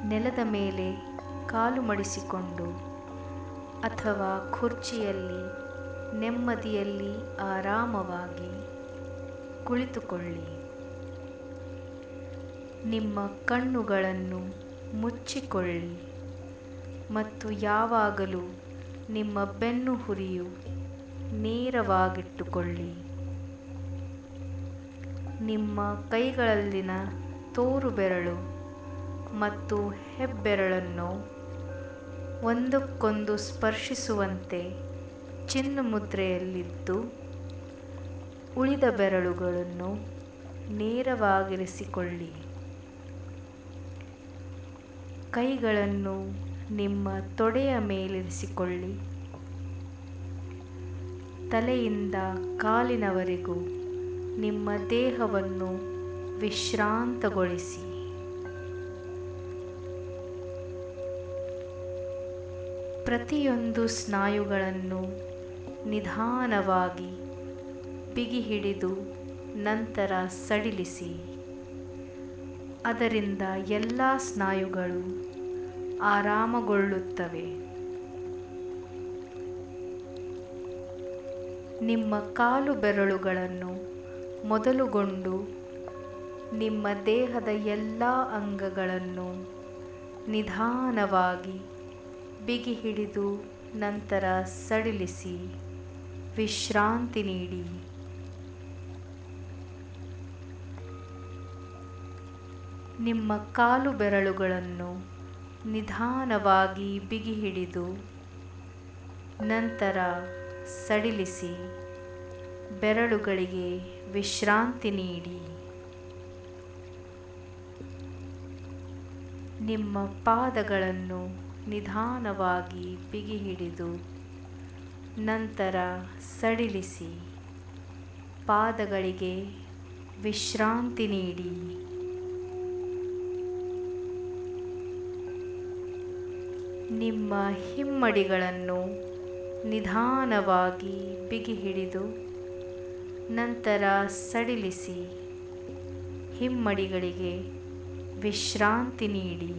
ನೆಲದ ಮೇಲೆ ಕಾಲು ಮಡಿಸಿಕೊಂಡು ಅಥವಾ ಕುರ್ಚಿಯಲ್ಲಿ ನೆಮ್ಮದಿಯಲ್ಲಿ ಆರಾಮವಾಗಿ ಕುಳಿತುಕೊಳ್ಳಿ ನಿಮ್ಮ ಕಣ್ಣುಗಳನ್ನು ಮುಚ್ಚಿಕೊಳ್ಳಿ ಮತ್ತು ಯಾವಾಗಲೂ ನಿಮ್ಮ ಬೆನ್ನು ಹುರಿಯು ನೇರವಾಗಿಟ್ಟುಕೊಳ್ಳಿ ನಿಮ್ಮ ಕೈಗಳಲ್ಲಿನ ತೋರು ಬೆರಳು ಮತ್ತು ಹೆಬ್ಬೆರಳನ್ನು ಒಂದಕ್ಕೊಂದು ಸ್ಪರ್ಶಿಸುವಂತೆ ಚಿನ್ನ ಮುದ್ರೆಯಲ್ಲಿದ್ದು ಉಳಿದ ಬೆರಳುಗಳನ್ನು ನೇರವಾಗಿರಿಸಿಕೊಳ್ಳಿ ಕೈಗಳನ್ನು ನಿಮ್ಮ ತೊಡೆಯ ಮೇಲಿರಿಸಿಕೊಳ್ಳಿ ತಲೆಯಿಂದ ಕಾಲಿನವರೆಗೂ ನಿಮ್ಮ ದೇಹವನ್ನು ವಿಶ್ರಾಂತಗೊಳಿಸಿ ಪ್ರತಿಯೊಂದು ಸ್ನಾಯುಗಳನ್ನು ನಿಧಾನವಾಗಿ ಬಿಗಿ ಹಿಡಿದು ನಂತರ ಸಡಿಲಿಸಿ ಅದರಿಂದ ಎಲ್ಲ ಸ್ನಾಯುಗಳು ಆರಾಮಗೊಳ್ಳುತ್ತವೆ ನಿಮ್ಮ ಕಾಲು ಬೆರಳುಗಳನ್ನು ಮೊದಲುಗೊಂಡು ನಿಮ್ಮ ದೇಹದ ಎಲ್ಲ ಅಂಗಗಳನ್ನು ನಿಧಾನವಾಗಿ ಬಿಗಿ ಹಿಡಿದು ನಂತರ ಸಡಿಲಿಸಿ ವಿಶ್ರಾಂತಿ ನೀಡಿ ನಿಮ್ಮ ಕಾಲು ಬೆರಳುಗಳನ್ನು ನಿಧಾನವಾಗಿ ಬಿಗಿ ಹಿಡಿದು ನಂತರ ಸಡಿಲಿಸಿ ಬೆರಳುಗಳಿಗೆ ವಿಶ್ರಾಂತಿ ನೀಡಿ ನಿಮ್ಮ ಪಾದಗಳನ್ನು ನಿಧಾನವಾಗಿ ಬಿಗಿ ಹಿಡಿದು ನಂತರ ಸಡಿಲಿಸಿ ಪಾದಗಳಿಗೆ ವಿಶ್ರಾಂತಿ ನೀಡಿ ನಿಮ್ಮ ಹಿಮ್ಮಡಿಗಳನ್ನು ನಿಧಾನವಾಗಿ ಬಿಗಿ ಹಿಡಿದು ನಂತರ ಸಡಿಲಿಸಿ ಹಿಮ್ಮಡಿಗಳಿಗೆ ವಿಶ್ರಾಂತಿ ನೀಡಿ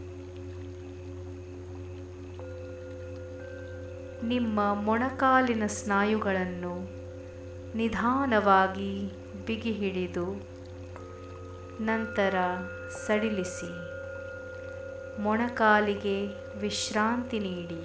ನಿಮ್ಮ ಮೊಣಕಾಲಿನ ಸ್ನಾಯುಗಳನ್ನು ನಿಧಾನವಾಗಿ ಬಿಗಿ ಹಿಡಿದು ನಂತರ ಸಡಿಲಿಸಿ ಮೊಣಕಾಲಿಗೆ ವಿಶ್ರಾಂತಿ ನೀಡಿ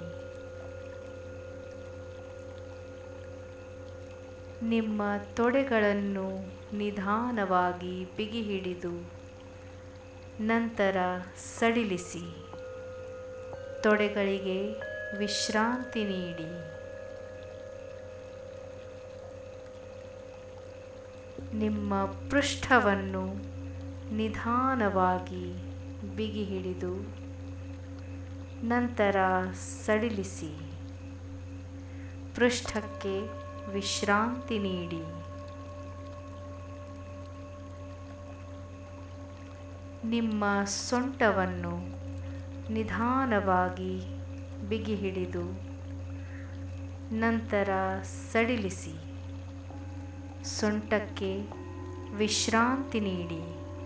ನಿಮ್ಮ ತೊಡೆಗಳನ್ನು ನಿಧಾನವಾಗಿ ಬಿಗಿ ಹಿಡಿದು ನಂತರ ಸಡಿಲಿಸಿ ತೊಡೆಗಳಿಗೆ ವಿಶ್ರಾಂತಿ ನೀಡಿ ನಿಮ್ಮ ಪೃಷ್ಠವನ್ನು ನಿಧಾನವಾಗಿ ಬಿಗಿ ಹಿಡಿದು ನಂತರ ಸಡಿಲಿಸಿ ಪೃಷ್ಠಕ್ಕೆ ವಿಶ್ರಾಂತಿ ನೀಡಿ ನಿಮ್ಮ ಸೊಂಟವನ್ನು ನಿಧಾನವಾಗಿ ಬಿಗಿ ಹಿಡಿದು ನಂತರ ಸಡಿಲಿಸಿ ಸೊಂಟಕ್ಕೆ ವಿಶ್ರಾಂತಿ ನೀಡಿ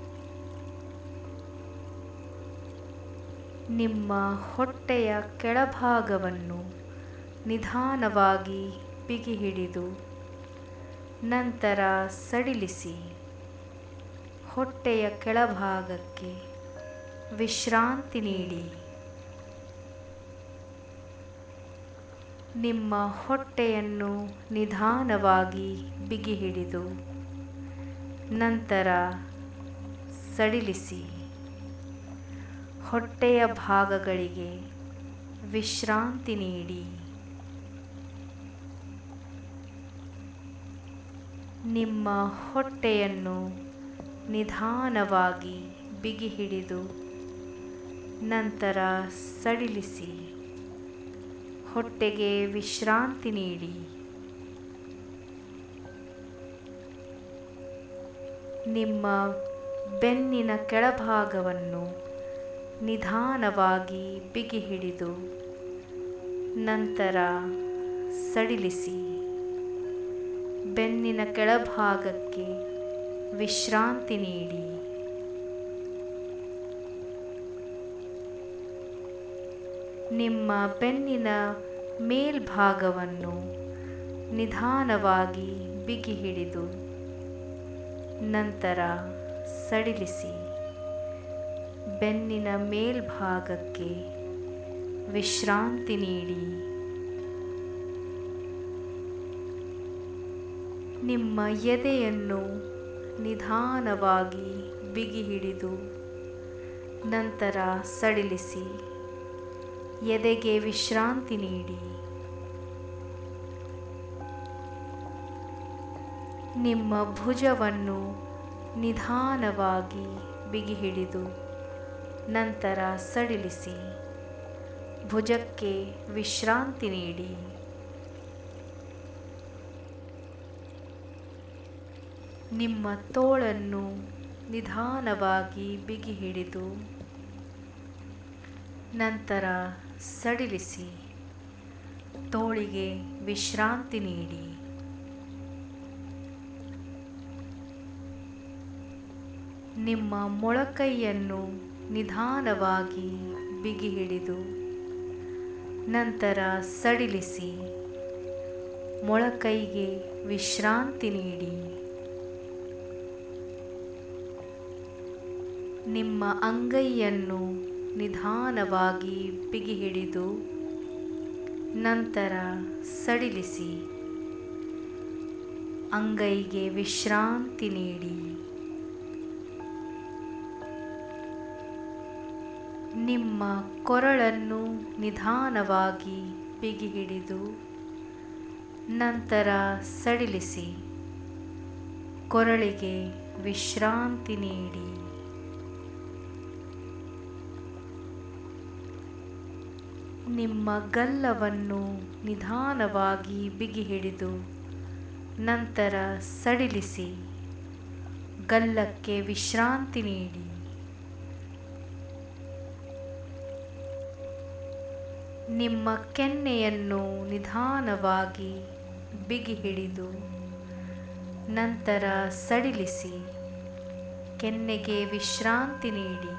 ನಿಮ್ಮ ಹೊಟ್ಟೆಯ ಕೆಳಭಾಗವನ್ನು ನಿಧಾನವಾಗಿ ಬಿಗಿ ಹಿಡಿದು ನಂತರ ಸಡಿಲಿಸಿ ಹೊಟ್ಟೆಯ ಕೆಳಭಾಗಕ್ಕೆ ವಿಶ್ರಾಂತಿ ನೀಡಿ ನಿಮ್ಮ ಹೊಟ್ಟೆಯನ್ನು ನಿಧಾನವಾಗಿ ಬಿಗಿ ಹಿಡಿದು ನಂತರ ಸಡಿಲಿಸಿ ಹೊಟ್ಟೆಯ ಭಾಗಗಳಿಗೆ ವಿಶ್ರಾಂತಿ ನೀಡಿ ನಿಮ್ಮ ಹೊಟ್ಟೆಯನ್ನು ನಿಧಾನವಾಗಿ ಬಿಗಿ ಹಿಡಿದು ನಂತರ ಸಡಿಲಿಸಿ ಹೊಟ್ಟೆಗೆ ವಿಶ್ರಾಂತಿ ನೀಡಿ ನಿಮ್ಮ ಬೆನ್ನಿನ ಕೆಳಭಾಗವನ್ನು ನಿಧಾನವಾಗಿ ಬಿಗಿ ಹಿಡಿದು ನಂತರ ಸಡಿಲಿಸಿ ಬೆನ್ನಿನ ಕೆಳಭಾಗಕ್ಕೆ ವಿಶ್ರಾಂತಿ ನೀಡಿ ನಿಮ್ಮ ಬೆನ್ನಿನ ಮೇಲ್ಭಾಗವನ್ನು ನಿಧಾನವಾಗಿ ಬಿಗಿ ಹಿಡಿದು ನಂತರ ಸಡಿಲಿಸಿ ಬೆನ್ನಿನ ಮೇಲ್ಭಾಗಕ್ಕೆ ವಿಶ್ರಾಂತಿ ನೀಡಿ ನಿಮ್ಮ ಎದೆಯನ್ನು ನಿಧಾನವಾಗಿ ಬಿಗಿ ಹಿಡಿದು ನಂತರ ಸಡಿಲಿಸಿ ಎದೆಗೆ ವಿಶ್ರಾಂತಿ ನೀಡಿ ನಿಮ್ಮ ಭುಜವನ್ನು ನಿಧಾನವಾಗಿ ಬಿಗಿ ಹಿಡಿದು ನಂತರ ಸಡಿಲಿಸಿ ಭುಜಕ್ಕೆ ವಿಶ್ರಾಂತಿ ನೀಡಿ ನಿಮ್ಮ ತೋಳನ್ನು ನಿಧಾನವಾಗಿ ಬಿಗಿ ಹಿಡಿದು ನಂತರ ಸಡಿಲಿಸಿ ತೋಳಿಗೆ ವಿಶ್ರಾಂತಿ ನೀಡಿ ನಿಮ್ಮ ಮೊಳಕೈಯನ್ನು ನಿಧಾನವಾಗಿ ಬಿಗಿ ಹಿಡಿದು ನಂತರ ಸಡಿಲಿಸಿ ಮೊಳಕೈಗೆ ವಿಶ್ರಾಂತಿ ನೀಡಿ ನಿಮ್ಮ ಅಂಗೈಯನ್ನು ನಿಧಾನವಾಗಿ ಬಿಗಿ ಹಿಡಿದು ನಂತರ ಸಡಿಲಿಸಿ ಅಂಗೈಗೆ ವಿಶ್ರಾಂತಿ ನೀಡಿ ನಿಮ್ಮ ಕೊರಳನ್ನು ನಿಧಾನವಾಗಿ ಬಿಗಿ ಹಿಡಿದು ನಂತರ ಸಡಿಲಿಸಿ ಕೊರಳಿಗೆ ವಿಶ್ರಾಂತಿ ನೀಡಿ ನಿಮ್ಮ ಗಲ್ಲವನ್ನು ನಿಧಾನವಾಗಿ ಬಿಗಿ ಹಿಡಿದು ನಂತರ ಸಡಿಲಿಸಿ ಗಲ್ಲಕ್ಕೆ ವಿಶ್ರಾಂತಿ ನೀಡಿ ನಿಮ್ಮ ಕೆನ್ನೆಯನ್ನು ನಿಧಾನವಾಗಿ ಬಿಗಿ ಹಿಡಿದು ನಂತರ ಸಡಿಲಿಸಿ ಕೆನ್ನೆಗೆ ವಿಶ್ರಾಂತಿ ನೀಡಿ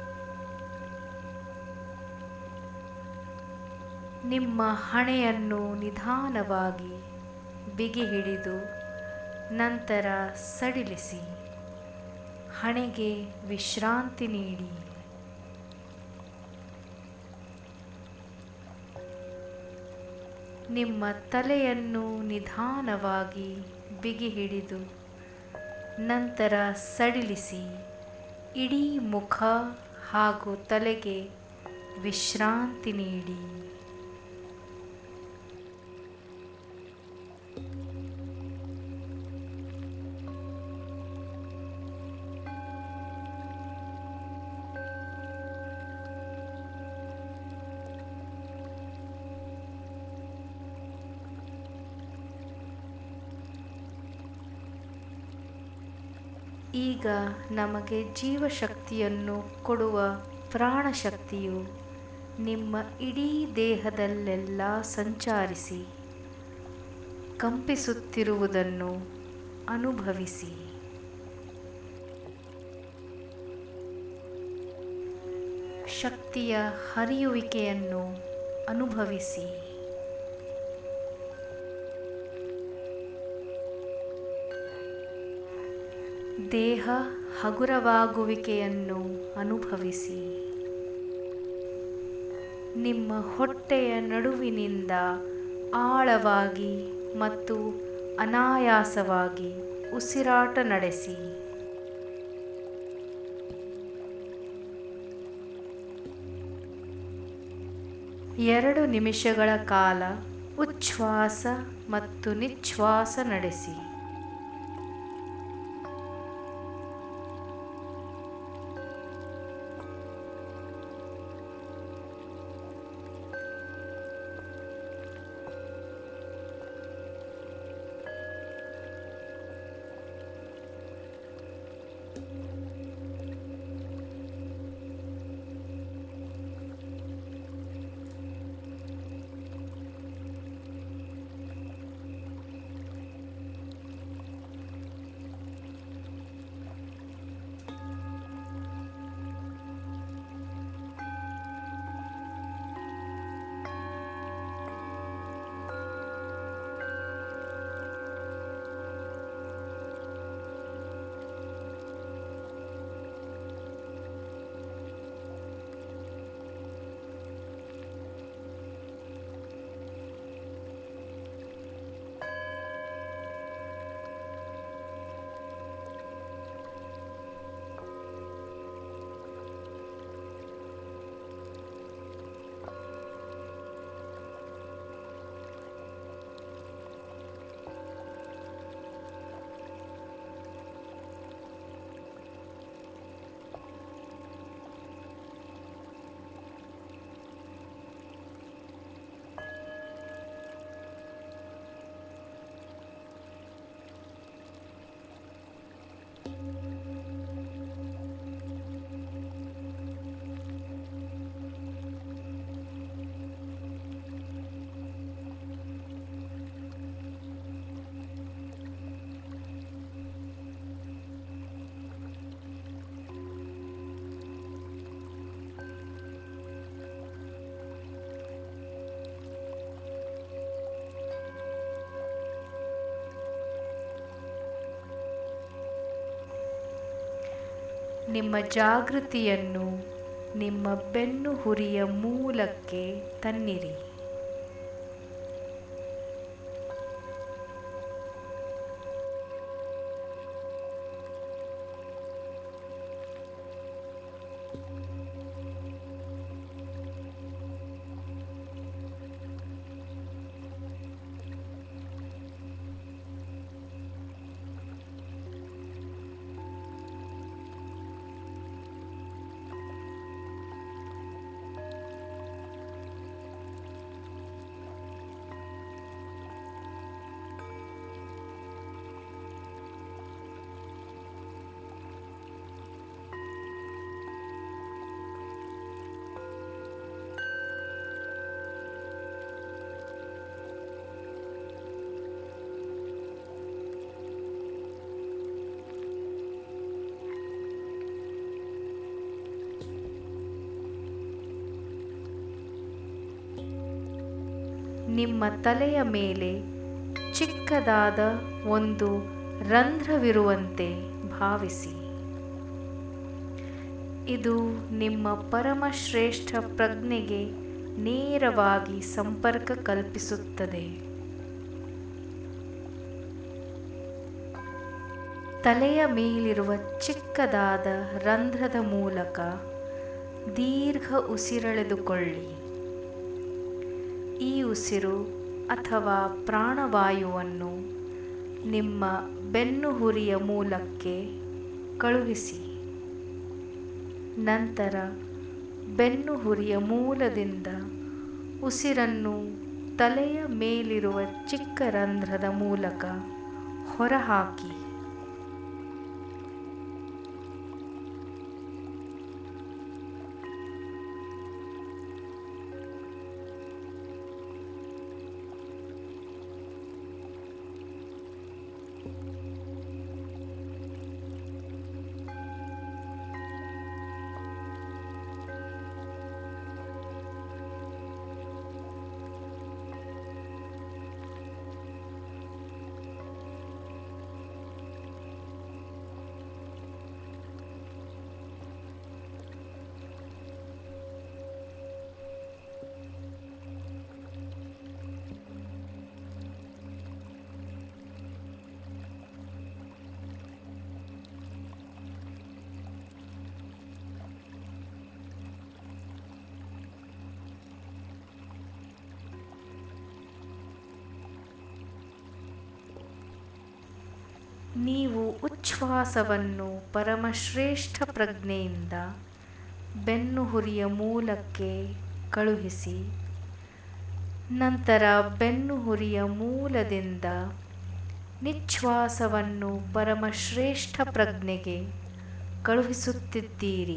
ನಿಮ್ಮ ಹಣೆಯನ್ನು ನಿಧಾನವಾಗಿ ಬಿಗಿ ಹಿಡಿದು ನಂತರ ಸಡಿಲಿಸಿ ಹಣೆಗೆ ವಿಶ್ರಾಂತಿ ನೀಡಿ ನಿಮ್ಮ ತಲೆಯನ್ನು ನಿಧಾನವಾಗಿ ಬಿಗಿ ಹಿಡಿದು ನಂತರ ಸಡಿಲಿಸಿ ಇಡೀ ಮುಖ ಹಾಗೂ ತಲೆಗೆ ವಿಶ್ರಾಂತಿ ನೀಡಿ ಈಗ ನಮಗೆ ಜೀವಶಕ್ತಿಯನ್ನು ಕೊಡುವ ಪ್ರಾಣಶಕ್ತಿಯು ನಿಮ್ಮ ಇಡೀ ದೇಹದಲ್ಲೆಲ್ಲ ಸಂಚರಿಸಿ ಕಂಪಿಸುತ್ತಿರುವುದನ್ನು ಅನುಭವಿಸಿ ಶಕ್ತಿಯ ಹರಿಯುವಿಕೆಯನ್ನು ಅನುಭವಿಸಿ ದೇಹ ಹಗುರವಾಗುವಿಕೆಯನ್ನು ಅನುಭವಿಸಿ ನಿಮ್ಮ ಹೊಟ್ಟೆಯ ನಡುವಿನಿಂದ ಆಳವಾಗಿ ಮತ್ತು ಅನಾಯಾಸವಾಗಿ ಉಸಿರಾಟ ನಡೆಸಿ ಎರಡು ನಿಮಿಷಗಳ ಕಾಲ ಉಚ್ಛ್ವಾಸ ಮತ್ತು ನಿಶ್ವಾಸ ನಡೆಸಿ ನಿಮ್ಮ ಜಾಗೃತಿಯನ್ನು ನಿಮ್ಮ ಬೆನ್ನು ಹುರಿಯ ಮೂಲಕ್ಕೆ ತನ್ನಿರಿ ನಿಮ್ಮ ತಲೆಯ ಮೇಲೆ ಚಿಕ್ಕದಾದ ಒಂದು ರಂಧ್ರವಿರುವಂತೆ ಭಾವಿಸಿ ಇದು ನಿಮ್ಮ ಪರಮಶ್ರೇಷ್ಠ ಪ್ರಜ್ಞೆಗೆ ನೇರವಾಗಿ ಸಂಪರ್ಕ ಕಲ್ಪಿಸುತ್ತದೆ ತಲೆಯ ಮೇಲಿರುವ ಚಿಕ್ಕದಾದ ರಂಧ್ರದ ಮೂಲಕ ದೀರ್ಘ ಉಸಿರೆಳೆದುಕೊಳ್ಳಿ ಈ ಉಸಿರು ಅಥವಾ ಪ್ರಾಣವಾಯುವನ್ನು ನಿಮ್ಮ ಬೆನ್ನುಹುರಿಯ ಮೂಲಕ್ಕೆ ಕಳುಹಿಸಿ ನಂತರ ಬೆನ್ನುಹುರಿಯ ಮೂಲದಿಂದ ಉಸಿರನ್ನು ತಲೆಯ ಮೇಲಿರುವ ಚಿಕ್ಕ ರಂಧ್ರದ ಮೂಲಕ ಹೊರಹಾಕಿ ನೀವು ಉಚ್ಛ್ವಾಸವನ್ನು ಪರಮಶ್ರೇಷ್ಠ ಪ್ರಜ್ಞೆಯಿಂದ ಬೆನ್ನುಹುರಿಯ ಮೂಲಕ್ಕೆ ಕಳುಹಿಸಿ ನಂತರ ಬೆನ್ನುಹುರಿಯ ಮೂಲದಿಂದ ನಿಶ್ವಾಸವನ್ನು ಪರಮಶ್ರೇಷ್ಠ ಪ್ರಜ್ಞೆಗೆ ಕಳುಹಿಸುತ್ತಿದ್ದೀರಿ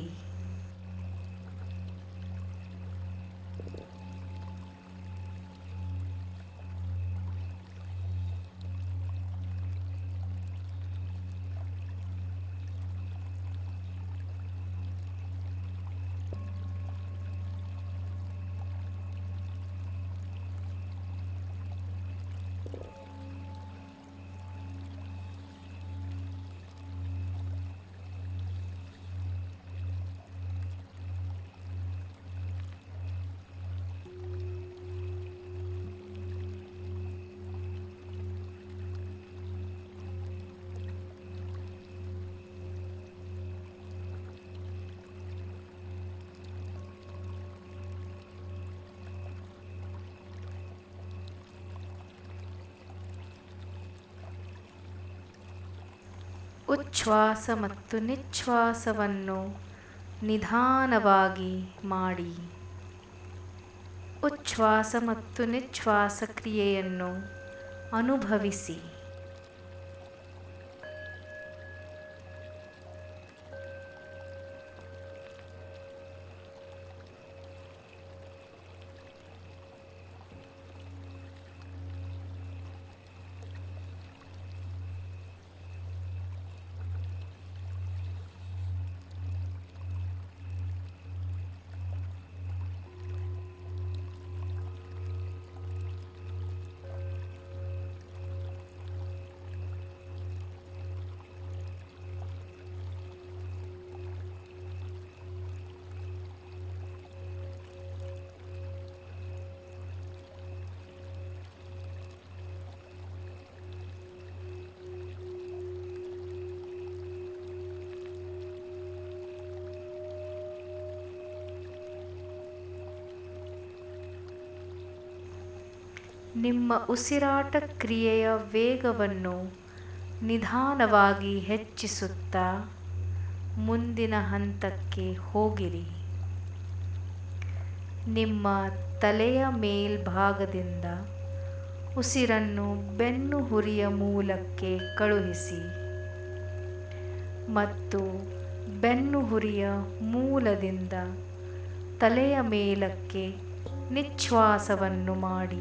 ಉಚ್ಛ್ವಾಸ ಮತ್ತು ನಿಶ್ವಾಸವನ್ನು ನಿಧಾನವಾಗಿ ಮಾಡಿ ಉಚ್ಛ್ವಾಸ ಮತ್ತು ನಿಶ್ವಾಸ ಕ್ರಿಯೆಯನ್ನು ಅನುಭವಿಸಿ ನಿಮ್ಮ ಉಸಿರಾಟ ಕ್ರಿಯೆಯ ವೇಗವನ್ನು ನಿಧಾನವಾಗಿ ಹೆಚ್ಚಿಸುತ್ತಾ ಮುಂದಿನ ಹಂತಕ್ಕೆ ಹೋಗಿರಿ ನಿಮ್ಮ ತಲೆಯ ಮೇಲ್ಭಾಗದಿಂದ ಉಸಿರನ್ನು ಬೆನ್ನು ಹುರಿಯ ಮೂಲಕ್ಕೆ ಕಳುಹಿಸಿ ಮತ್ತು ಬೆನ್ನು ಹುರಿಯ ಮೂಲದಿಂದ ತಲೆಯ ಮೇಲಕ್ಕೆ ನಿಶ್ವಾಸವನ್ನು ಮಾಡಿ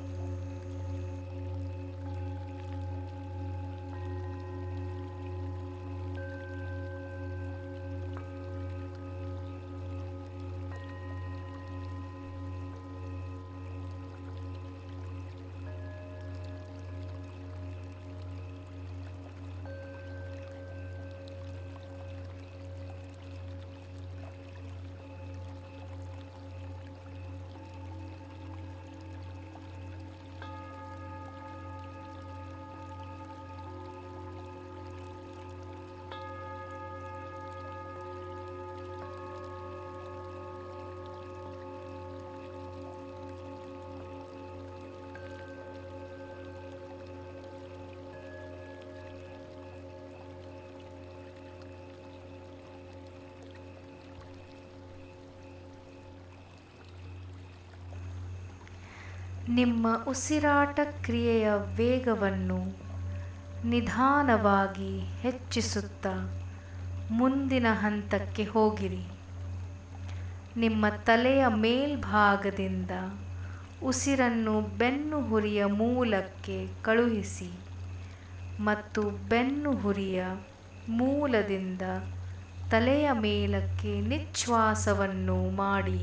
ನಿಮ್ಮ ಉಸಿರಾಟ ಕ್ರಿಯೆಯ ವೇಗವನ್ನು ನಿಧಾನವಾಗಿ ಹೆಚ್ಚಿಸುತ್ತಾ ಮುಂದಿನ ಹಂತಕ್ಕೆ ಹೋಗಿರಿ ನಿಮ್ಮ ತಲೆಯ ಮೇಲ್ಭಾಗದಿಂದ ಉಸಿರನ್ನು ಬೆನ್ನು ಹುರಿಯ ಮೂಲಕ್ಕೆ ಕಳುಹಿಸಿ ಮತ್ತು ಬೆನ್ನು ಹುರಿಯ ಮೂಲದಿಂದ ತಲೆಯ ಮೇಲಕ್ಕೆ ನಿಶ್ವಾಸವನ್ನು ಮಾಡಿ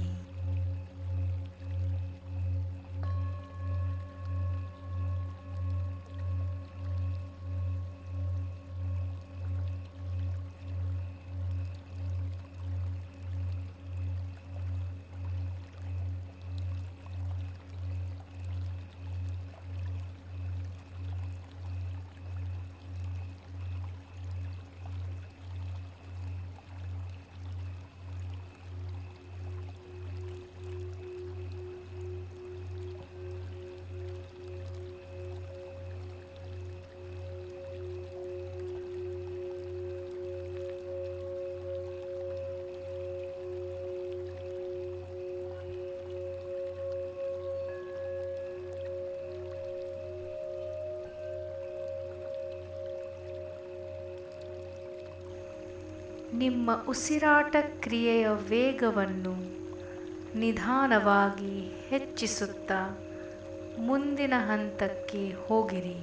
ನಿಮ್ಮ ಉಸಿರಾಟ ಕ್ರಿಯೆಯ ವೇಗವನ್ನು ನಿಧಾನವಾಗಿ ಹೆಚ್ಚಿಸುತ್ತಾ ಮುಂದಿನ ಹಂತಕ್ಕೆ ಹೋಗಿರಿ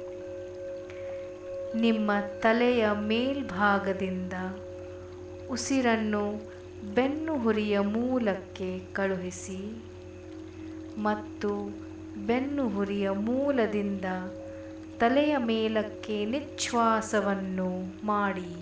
ನಿಮ್ಮ ತಲೆಯ ಮೇಲ್ಭಾಗದಿಂದ ಉಸಿರನ್ನು ಬೆನ್ನು ಹುರಿಯ ಮೂಲಕ್ಕೆ ಕಳುಹಿಸಿ ಮತ್ತು ಬೆನ್ನು ಹುರಿಯ ಮೂಲದಿಂದ ತಲೆಯ ಮೇಲಕ್ಕೆ ನಿಶ್ವಾಸವನ್ನು ಮಾಡಿ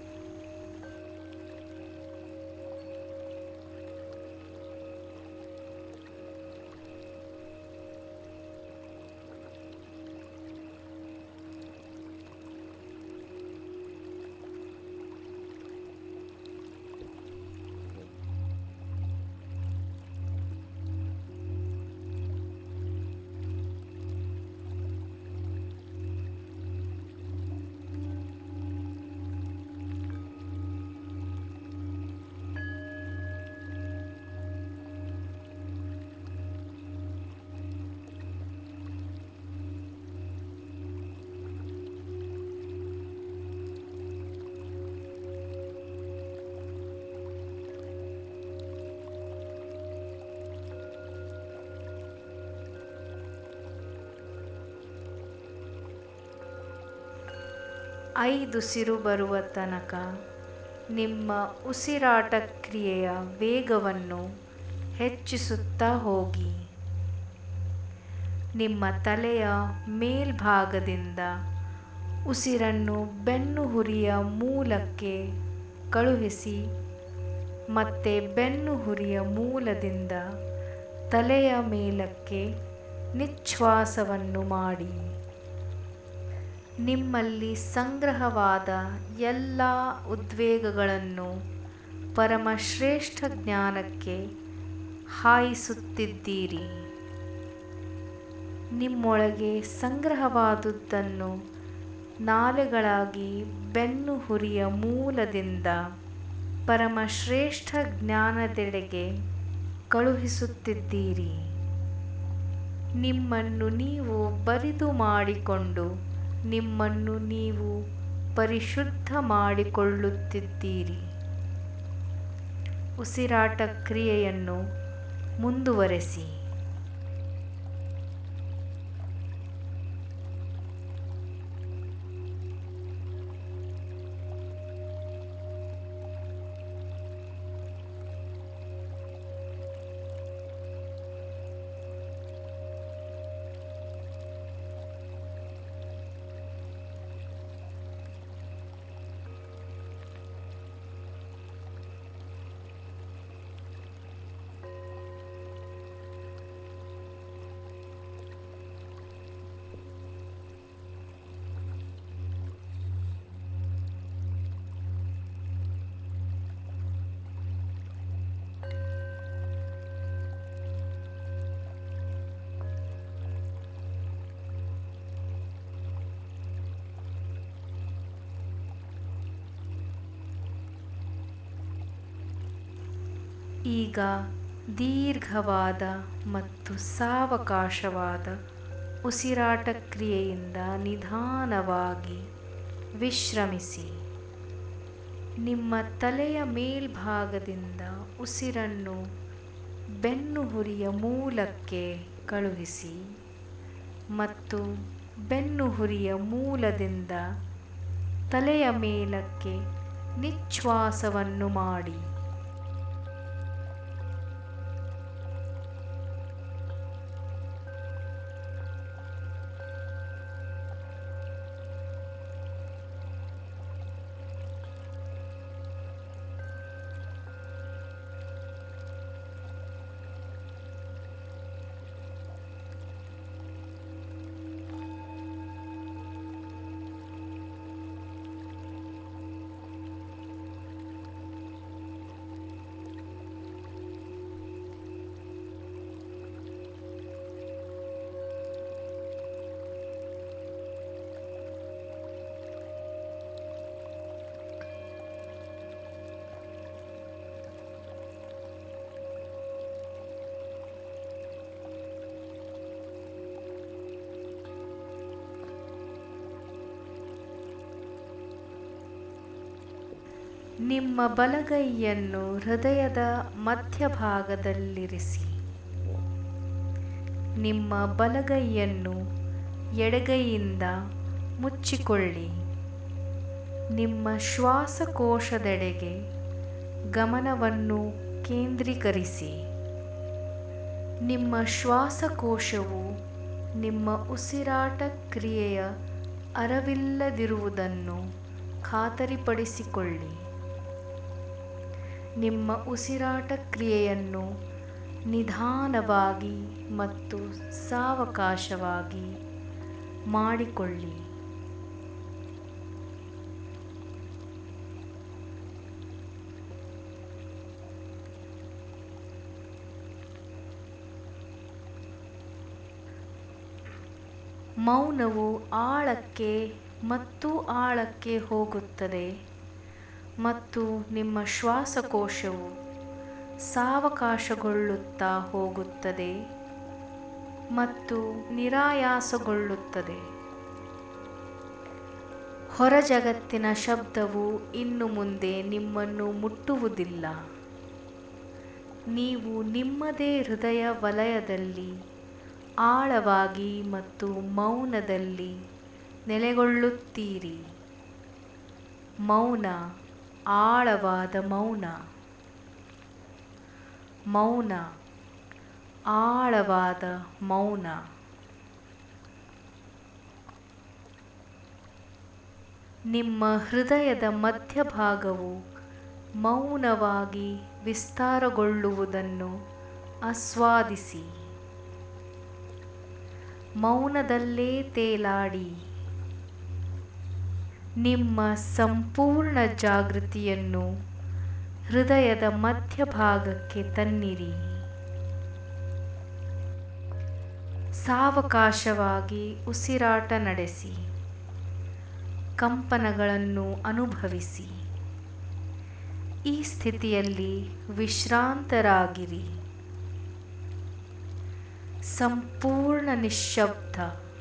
ಐದು ಸಿರು ಬರುವ ತನಕ ನಿಮ್ಮ ಉಸಿರಾಟ ಕ್ರಿಯೆಯ ವೇಗವನ್ನು ಹೆಚ್ಚಿಸುತ್ತಾ ಹೋಗಿ ನಿಮ್ಮ ತಲೆಯ ಮೇಲ್ಭಾಗದಿಂದ ಉಸಿರನ್ನು ಬೆನ್ನು ಹುರಿಯ ಮೂಲಕ್ಕೆ ಕಳುಹಿಸಿ ಮತ್ತೆ ಬೆನ್ನು ಹುರಿಯ ಮೂಲದಿಂದ ತಲೆಯ ಮೇಲಕ್ಕೆ ನಿಶ್ವಾಸವನ್ನು ಮಾಡಿ ನಿಮ್ಮಲ್ಲಿ ಸಂಗ್ರಹವಾದ ಎಲ್ಲ ಉದ್ವೇಗಗಳನ್ನು ಪರಮಶ್ರೇಷ್ಠ ಜ್ಞಾನಕ್ಕೆ ಹಾಯಿಸುತ್ತಿದ್ದೀರಿ ನಿಮ್ಮೊಳಗೆ ಸಂಗ್ರಹವಾದುದನ್ನು ನಾಲೆಗಳಾಗಿ ಬೆನ್ನು ಹುರಿಯ ಮೂಲದಿಂದ ಪರಮಶ್ರೇಷ್ಠ ಜ್ಞಾನದೆಡೆಗೆ ಕಳುಹಿಸುತ್ತಿದ್ದೀರಿ ನಿಮ್ಮನ್ನು ನೀವು ಬರಿದು ಮಾಡಿಕೊಂಡು ನಿಮ್ಮನ್ನು ನೀವು ಪರಿಶುದ್ಧ ಮಾಡಿಕೊಳ್ಳುತ್ತಿದ್ದೀರಿ ಉಸಿರಾಟ ಕ್ರಿಯೆಯನ್ನು ಮುಂದುವರೆಸಿ ಈಗ ದೀರ್ಘವಾದ ಮತ್ತು ಸಾವಕಾಶವಾದ ಉಸಿರಾಟ ಕ್ರಿಯೆಯಿಂದ ನಿಧಾನವಾಗಿ ವಿಶ್ರಮಿಸಿ ನಿಮ್ಮ ತಲೆಯ ಮೇಲ್ಭಾಗದಿಂದ ಉಸಿರನ್ನು ಬೆನ್ನುಹುರಿಯ ಮೂಲಕ್ಕೆ ಕಳುಹಿಸಿ ಮತ್ತು ಬೆನ್ನುಹುರಿಯ ಮೂಲದಿಂದ ತಲೆಯ ಮೇಲಕ್ಕೆ ನಿಶ್ವಾಸವನ್ನು ಮಾಡಿ ನಿಮ್ಮ ಬಲಗೈಯನ್ನು ಹೃದಯದ ಮಧ್ಯಭಾಗದಲ್ಲಿರಿಸಿ ನಿಮ್ಮ ಬಲಗೈಯನ್ನು ಎಡಗೈಯಿಂದ ಮುಚ್ಚಿಕೊಳ್ಳಿ ನಿಮ್ಮ ಶ್ವಾಸಕೋಶದೆಡೆಗೆ ಗಮನವನ್ನು ಕೇಂದ್ರೀಕರಿಸಿ ನಿಮ್ಮ ಶ್ವಾಸಕೋಶವು ನಿಮ್ಮ ಉಸಿರಾಟ ಕ್ರಿಯೆಯ ಅರವಿಲ್ಲದಿರುವುದನ್ನು ಖಾತರಿಪಡಿಸಿಕೊಳ್ಳಿ ನಿಮ್ಮ ಉಸಿರಾಟ ಕ್ರಿಯೆಯನ್ನು ನಿಧಾನವಾಗಿ ಮತ್ತು ಸಾವಕಾಶವಾಗಿ ಮಾಡಿಕೊಳ್ಳಿ ಮೌನವು ಆಳಕ್ಕೆ ಮತ್ತು ಆಳಕ್ಕೆ ಹೋಗುತ್ತದೆ ಮತ್ತು ನಿಮ್ಮ ಶ್ವಾಸಕೋಶವು ಸಾವಕಾಶಗೊಳ್ಳುತ್ತಾ ಹೋಗುತ್ತದೆ ಮತ್ತು ನಿರಾಯಾಸಗೊಳ್ಳುತ್ತದೆ ಹೊರ ಜಗತ್ತಿನ ಶಬ್ದವು ಇನ್ನು ಮುಂದೆ ನಿಮ್ಮನ್ನು ಮುಟ್ಟುವುದಿಲ್ಲ ನೀವು ನಿಮ್ಮದೇ ಹೃದಯ ವಲಯದಲ್ಲಿ ಆಳವಾಗಿ ಮತ್ತು ಮೌನದಲ್ಲಿ ನೆಲೆಗೊಳ್ಳುತ್ತೀರಿ ಮೌನ ಆಳವಾದ ಮೌನ ಮೌನ ಆಳವಾದ ಮೌನ ನಿಮ್ಮ ಹೃದಯದ ಮಧ್ಯಭಾಗವು ಮೌನವಾಗಿ ವಿಸ್ತಾರಗೊಳ್ಳುವುದನ್ನು ಆಸ್ವಾದಿಸಿ ಮೌನದಲ್ಲೇ ತೇಲಾಡಿ ನಿಮ್ಮ ಸಂಪೂರ್ಣ ಜಾಗೃತಿಯನ್ನು ಹೃದಯದ ಮಧ್ಯಭಾಗಕ್ಕೆ ತನ್ನಿರಿ ಸಾವಕಾಶವಾಗಿ ಉಸಿರಾಟ ನಡೆಸಿ ಕಂಪನಗಳನ್ನು ಅನುಭವಿಸಿ ಈ ಸ್ಥಿತಿಯಲ್ಲಿ ವಿಶ್ರಾಂತರಾಗಿರಿ ಸಂಪೂರ್ಣ ನಿಶ್ಶಬ್ದ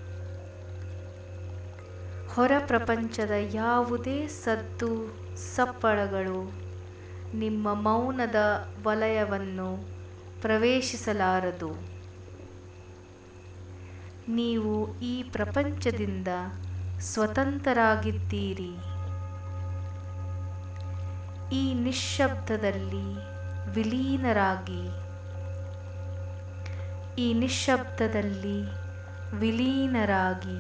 ಹೊರ ಪ್ರಪಂಚದ ಯಾವುದೇ ಸದ್ದು ಸಪ್ಪಳಗಳು ನಿಮ್ಮ ಮೌನದ ವಲಯವನ್ನು ಪ್ರವೇಶಿಸಲಾರದು ನೀವು ಈ ಪ್ರಪಂಚದಿಂದ ಸ್ವತಂತ್ರರಾಗಿದ್ದೀರಿ ಈ ನಿಶ್ಶಬ್ದದಲ್ಲಿ ವಿಲೀನರಾಗಿ ಈ ನಿಶ್ಶಬ್ದದಲ್ಲಿ ವಿಲೀನರಾಗಿ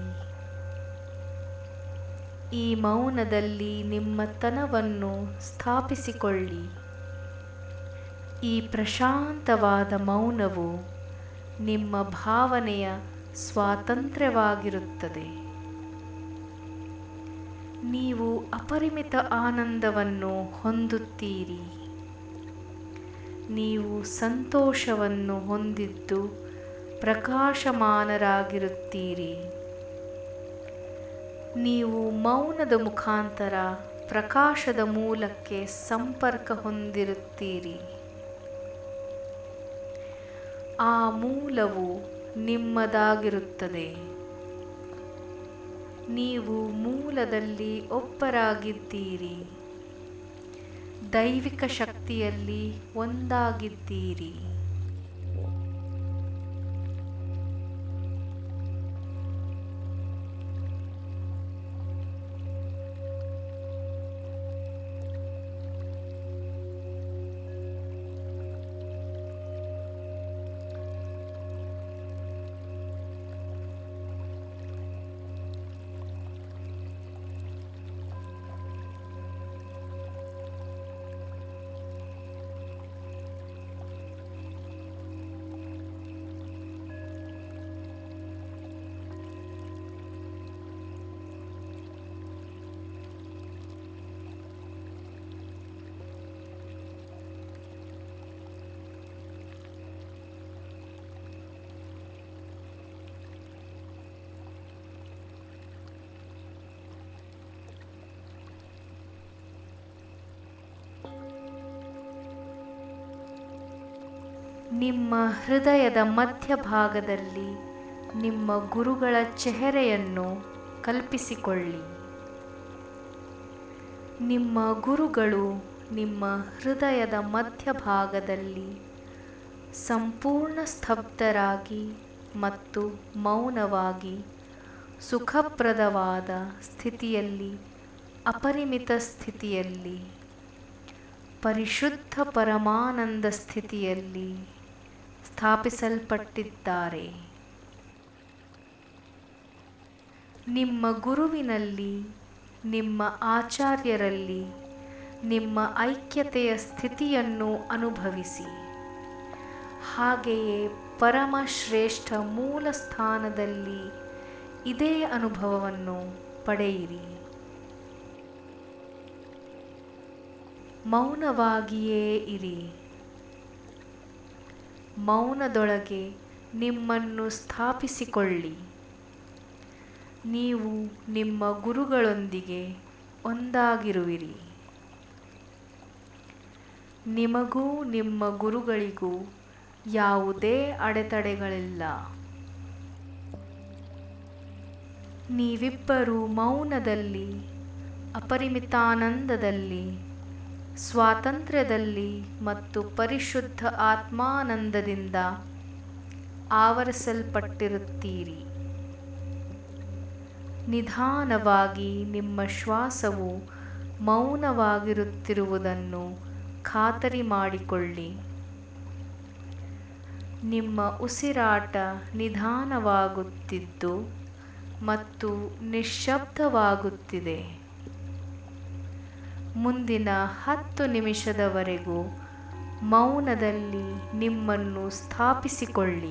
ಈ ಮೌನದಲ್ಲಿ ನಿಮ್ಮ ತನವನ್ನು ಸ್ಥಾಪಿಸಿಕೊಳ್ಳಿ ಈ ಪ್ರಶಾಂತವಾದ ಮೌನವು ನಿಮ್ಮ ಭಾವನೆಯ ಸ್ವಾತಂತ್ರ್ಯವಾಗಿರುತ್ತದೆ ನೀವು ಅಪರಿಮಿತ ಆನಂದವನ್ನು ಹೊಂದುತ್ತೀರಿ ನೀವು ಸಂತೋಷವನ್ನು ಹೊಂದಿದ್ದು ಪ್ರಕಾಶಮಾನರಾಗಿರುತ್ತೀರಿ ನೀವು ಮೌನದ ಮುಖಾಂತರ ಪ್ರಕಾಶದ ಮೂಲಕ್ಕೆ ಸಂಪರ್ಕ ಹೊಂದಿರುತ್ತೀರಿ ಆ ಮೂಲವು ನಿಮ್ಮದಾಗಿರುತ್ತದೆ ನೀವು ಮೂಲದಲ್ಲಿ ಒಬ್ಬರಾಗಿದ್ದೀರಿ ದೈವಿಕ ಶಕ್ತಿಯಲ್ಲಿ ಒಂದಾಗಿದ್ದೀರಿ ನಿಮ್ಮ ಹೃದಯದ ಮಧ್ಯಭಾಗದಲ್ಲಿ ನಿಮ್ಮ ಗುರುಗಳ ಚೆಹರೆಯನ್ನು ಕಲ್ಪಿಸಿಕೊಳ್ಳಿ ನಿಮ್ಮ ಗುರುಗಳು ನಿಮ್ಮ ಹೃದಯದ ಮಧ್ಯಭಾಗದಲ್ಲಿ ಸಂಪೂರ್ಣ ಸ್ತಬ್ಧರಾಗಿ ಮತ್ತು ಮೌನವಾಗಿ ಸುಖಪ್ರದವಾದ ಸ್ಥಿತಿಯಲ್ಲಿ ಅಪರಿಮಿತ ಸ್ಥಿತಿಯಲ್ಲಿ ಪರಿಶುದ್ಧ ಪರಮಾನಂದ ಸ್ಥಿತಿಯಲ್ಲಿ ಸ್ಥಾಪಿಸಲ್ಪಟ್ಟಿದ್ದಾರೆ ನಿಮ್ಮ ಗುರುವಿನಲ್ಲಿ ನಿಮ್ಮ ಆಚಾರ್ಯರಲ್ಲಿ ನಿಮ್ಮ ಐಕ್ಯತೆಯ ಸ್ಥಿತಿಯನ್ನು ಅನುಭವಿಸಿ ಹಾಗೆಯೇ ಪರಮಶ್ರೇಷ್ಠ ಮೂಲ ಸ್ಥಾನದಲ್ಲಿ ಇದೇ ಅನುಭವವನ್ನು ಪಡೆಯಿರಿ ಮೌನವಾಗಿಯೇ ಇರಿ ಮೌನದೊಳಗೆ ನಿಮ್ಮನ್ನು ಸ್ಥಾಪಿಸಿಕೊಳ್ಳಿ ನೀವು ನಿಮ್ಮ ಗುರುಗಳೊಂದಿಗೆ ಒಂದಾಗಿರುವಿರಿ ನಿಮಗೂ ನಿಮ್ಮ ಗುರುಗಳಿಗೂ ಯಾವುದೇ ಅಡೆತಡೆಗಳಿಲ್ಲ ನೀವಿಬ್ಬರು ಮೌನದಲ್ಲಿ ಅಪರಿಮಿತಾನಂದದಲ್ಲಿ ಸ್ವಾತಂತ್ರ್ಯದಲ್ಲಿ ಮತ್ತು ಪರಿಶುದ್ಧ ಆತ್ಮಾನಂದದಿಂದ ಆವರಿಸಲ್ಪಟ್ಟಿರುತ್ತೀರಿ ನಿಧಾನವಾಗಿ ನಿಮ್ಮ ಶ್ವಾಸವು ಮೌನವಾಗಿರುತ್ತಿರುವುದನ್ನು ಖಾತರಿ ಮಾಡಿಕೊಳ್ಳಿ ನಿಮ್ಮ ಉಸಿರಾಟ ನಿಧಾನವಾಗುತ್ತಿದ್ದು ಮತ್ತು ನಿಶ್ಶಬ್ದವಾಗುತ್ತಿದೆ ಮುಂದಿನ ಹತ್ತು ನಿಮಿಷದವರೆಗೂ ಮೌನದಲ್ಲಿ ನಿಮ್ಮನ್ನು ಸ್ಥಾಪಿಸಿಕೊಳ್ಳಿ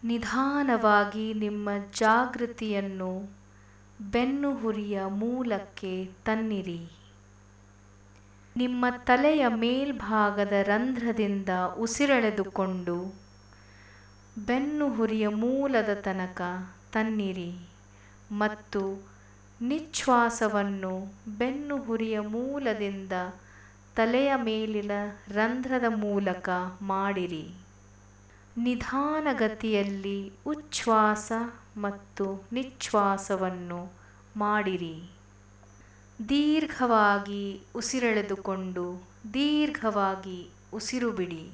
ನಿಧಾನವಾಗಿ ನಿಮ್ಮ ಜಾಗೃತಿಯನ್ನು ಬೆನ್ನುಹುರಿಯ ಮೂಲಕ್ಕೆ ತನ್ನಿರಿ ನಿಮ್ಮ ತಲೆಯ ಮೇಲ್ಭಾಗದ ರಂಧ್ರದಿಂದ ಉಸಿರೆಳೆದುಕೊಂಡು ಬೆನ್ನುಹುರಿಯ ಮೂಲದ ತನಕ ತನ್ನಿರಿ ಮತ್ತು ನಿಶ್ವಾಸವನ್ನು ಬೆನ್ನುಹುರಿಯ ಮೂಲದಿಂದ ತಲೆಯ ಮೇಲಿನ ರಂಧ್ರದ ಮೂಲಕ ಮಾಡಿರಿ ನಿಧಾನಗತಿಯಲ್ಲಿ ಉಚ್ಛ್ವಾಸ ಮತ್ತು ನಿಶ್ವಾಸವನ್ನು ಮಾಡಿರಿ ದೀರ್ಘವಾಗಿ ಉಸಿರೆಳೆದುಕೊಂಡು ದೀರ್ಘವಾಗಿ ಉಸಿರು ಬಿಡಿ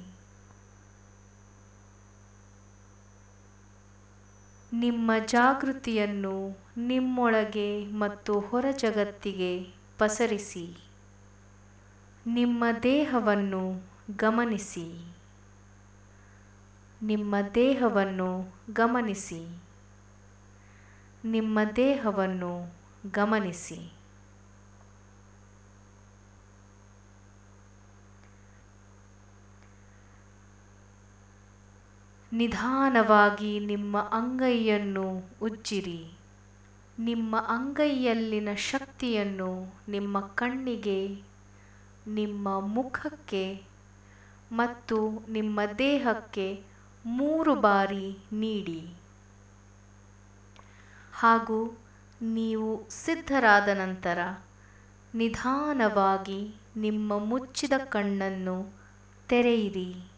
ನಿಮ್ಮ ಜಾಗೃತಿಯನ್ನು ನಿಮ್ಮೊಳಗೆ ಮತ್ತು ಹೊರ ಜಗತ್ತಿಗೆ ಪಸರಿಸಿ ನಿಮ್ಮ ದೇಹವನ್ನು ಗಮನಿಸಿ ನಿಮ್ಮ ದೇಹವನ್ನು ಗಮನಿಸಿ ನಿಮ್ಮ ದೇಹವನ್ನು ಗಮನಿಸಿ ನಿಧಾನವಾಗಿ ನಿಮ್ಮ ಅಂಗೈಯನ್ನು ಉಜ್ಜಿರಿ ನಿಮ್ಮ ಅಂಗೈಯಲ್ಲಿನ ಶಕ್ತಿಯನ್ನು ನಿಮ್ಮ ಕಣ್ಣಿಗೆ ನಿಮ್ಮ ಮುಖಕ್ಕೆ ಮತ್ತು ನಿಮ್ಮ ದೇಹಕ್ಕೆ ಮೂರು ಬಾರಿ ನೀಡಿ ಹಾಗೂ ನೀವು ಸಿದ್ಧರಾದ ನಂತರ ನಿಧಾನವಾಗಿ ನಿಮ್ಮ ಮುಚ್ಚಿದ ಕಣ್ಣನ್ನು ತೆರೆಯಿರಿ